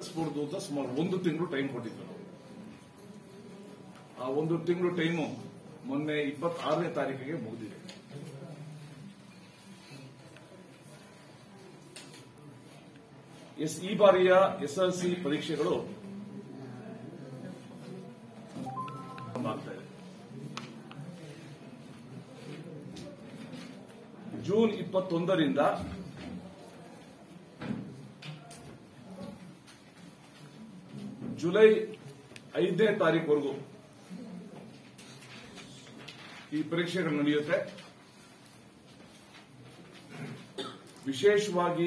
ನಡೆಸ್ಬೋದು ಅಂತ ಸುಮಾರು ಒಂದು ತಿಂಗಳು ಟೈಮ್ ಕೊಟ್ಟಿದ್ರು ನಾವು ಆ ಒಂದು ತಿಂಗಳು ಟೈಮು ಮೊನ್ನೆ ಇಪ್ಪತ್ತಾರನೇ ತಾರೀಕಿಗೆ ಮುಗಿದಿದೆ ಎಸ್ ಈ ಬಾರಿಯ ಎಸ್ಎಲ್ಸಿ ಪರೀಕ್ಷೆಗಳು ಆಗ್ತಾ ಇದೆ ಜೂನ್ ಇಪ್ಪತ್ತೊಂದರಿಂದ ಜುಲೈ ಐದನೇ ತಾರೀಕುವರೆಗೂ ಈ ಪರೀಕ್ಷೆಗಳು ನಡೆಯುತ್ತೆ ವಿಶೇಷವಾಗಿ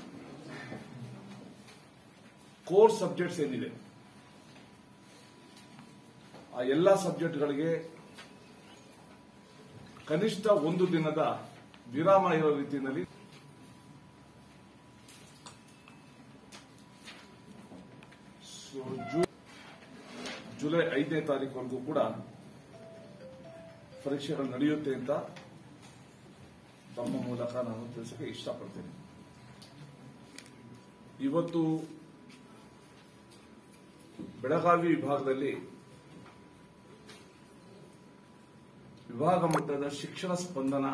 ಕೋರ್ ಸಬ್ಜೆಕ್ಟ್ಸ್ ಏನಿದೆ ಆ ಎಲ್ಲ ಸಬ್ಜೆಕ್ಟ್ಗಳಿಗೆ ಕನಿಷ್ಠ ಒಂದು ದಿನದ ವಿರಾಮ ಇರೋ ರೀತಿಯಲ್ಲಿ ಸೊ, ಜೂ- ಜುಲೈ ಐದನೇ ತಾರೀಕುವರೆಗೂ ಕೂಡ ಪರೀಕ್ಷೆಗಳು ನಡೆಯುತ್ತೆ ಅಂತ ತಮ್ಮ ಮೂಲಕ ನಾನು ತಿಳಿಸಕ್ಕೆ ಇಷ್ಟಪಡ್ತೇನೆ ಇವತ್ತು ಬೆಳಗಾವಿ ವಿಭಾಗದಲ್ಲಿ ವಿಭಾಗ ಮಟ್ಟದ ಶಿಕ್ಷಣ ಸ್ಪಂದನ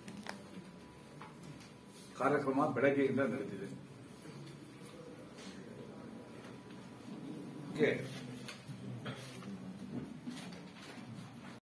ಕಾರ್ಯಕ್ರಮ ಬೆಳಗ್ಗೆಯಿಂದ ನಡೆದಿದೆ ಓಕೆ